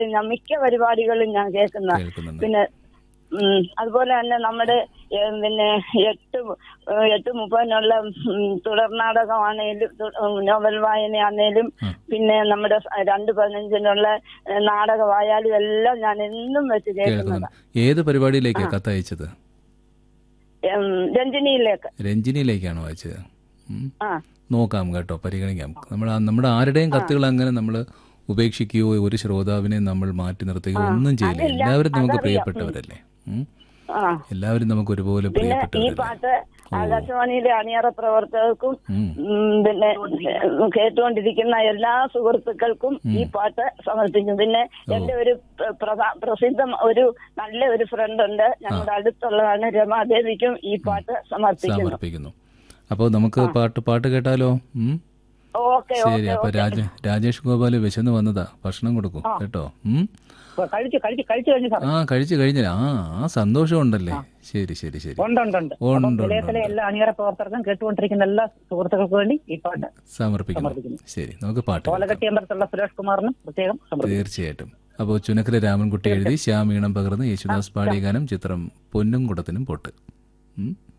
ഞാൻ മിക്ക പരിപാടികളും ഞാൻ കേൾക്കുന്ന കേൾക്കുന്നുണ്ട് പിന്നെ ഉം, അതുപോലെ തന്നെ നമ്മുടെ ഏഹ്, പിന്നെ എട്ട് ഏഹ്, എട്ട് മുപ്പതിനുള്ള ഉം, തുടർ നാടകമാണേലും തു- ഉം, നോവൽ വായനയാണേലും ആ. പിന്നെ നമ്മുടെ സ- രണ്ട് പതിനഞ്ചിനുള്ള ഏഹ്, നാടകമായാലും എല്ലാം ഞാൻ എന്നും വെച്ച് കേൾക്കുന്നതാണ് കേൾക്കുന്നുണ്ട് ഏത് പരിപാടിയിലേക്കാണ് കത്തയച്ചത് ഉം, രഞ്ജിനിയിലേക്ക് രഞ്ജിനിയിലേക്കാണോ അയച്ചത് ഉം. ആ നോക്കാം കേട്ടോ പരിഗണിക്കാം നമ്മൾ നമ്മുടെ ആരുടെയും കത്തുകൾ അങ്ങനെ നമ്മൾ ഉപേക്ഷിക്കുകയോ ഒരു ശ്രോതാവിനെ നമ്മൾ മാറ്റി നിർത്തുകയോ ഒന്നും ചെയ്യില്ല എല്ലാവരും നമുക്ക് പ്രിയപ്പെട്ടവരല്ലേ ഉം. ആ എല്ലാവരും നമുക്ക് ഒരുപോലെ പിന്നെ ഈ പ്രിയപ്പെട്ടവരല്ലേ പാട്ട് ആകാശവാണിയിലെ അണിയറ പ്രവർത്തകർക്കും ഉം. ഉം, പിന്നെ ഉം, കേട്ടുകൊണ്ടിരിക്കുന്ന എല്ലാ സുഹൃത്തുക്കൾക്കും ഈ പാട്ട് സമർപ്പിക്കും പിന്നെ എന്റെ ഒരു പ്ര- പ്രധാ- പ്രസിദ്ധ ഒരു നല്ല ഒരു ഫ്രണ്ട് ഉണ്ട് ഞങ്ങളുടെ അടുത്തുള്ളതാണ് രമാദേവിക്കും ഈ പാട്ട് സമർപ്പിക്കുന്നു സമർപ്പിക്കുന്നു അപ്പോൾ നമുക്ക് പാട്ട് പാട്ട് കേട്ടാലോ ഉം. ഓക്കെ ശരി അപ്പൊ രാജ രാജേഷ് ഗോപാല് വിശന്ന് വന്നതാ ഭക്ഷണം കൊടുക്കും കേട്ടോ ഉം. കഴിച്ചു കഴിച്ചു കഴിച്ചു കഴിഞ്ഞു സാർ ആ കഴിച്ചു കഴിഞ്ഞില്ല ആ ആ സന്തോഷം ഉണ്ടല്ലേ ശരി ശരി ശരി ഉണ്ട് ഉണ്ട് ഉണ്ട് ഉണ്ട്, അപ്പം നിലയത്തിലെ എല്ലാ അണിയറ പ്രവർത്തകർക്കും കേട്ടുകൊണ്ടിരിക്കുന്ന എല്ലാ സുഹൃത്തുക്കൾക്കും വേണ്ടി ഈ പാട്ട് സമർപ്പിക്കുന്നു ശരി നമുക്ക് പാട്ട് കേൾക്കാം. കോലകട്ടി അമ്പലത്തുള്ള സുരേഷ് കുമാറിനും പ്രത്യേകം സമർപ്പിക്കുന്നു തീർച്ചയായിട്ടും അപ്പോൾ ചുനക്കര രാമൻകുട്ടി എഴുതി ശ്യാമീണം പകർന്ന് യേശുദാസ് പാടിയ ഗാനം ചിത്രം പൊന്നും കുടത്തിനും പൊട്ട് ഉം.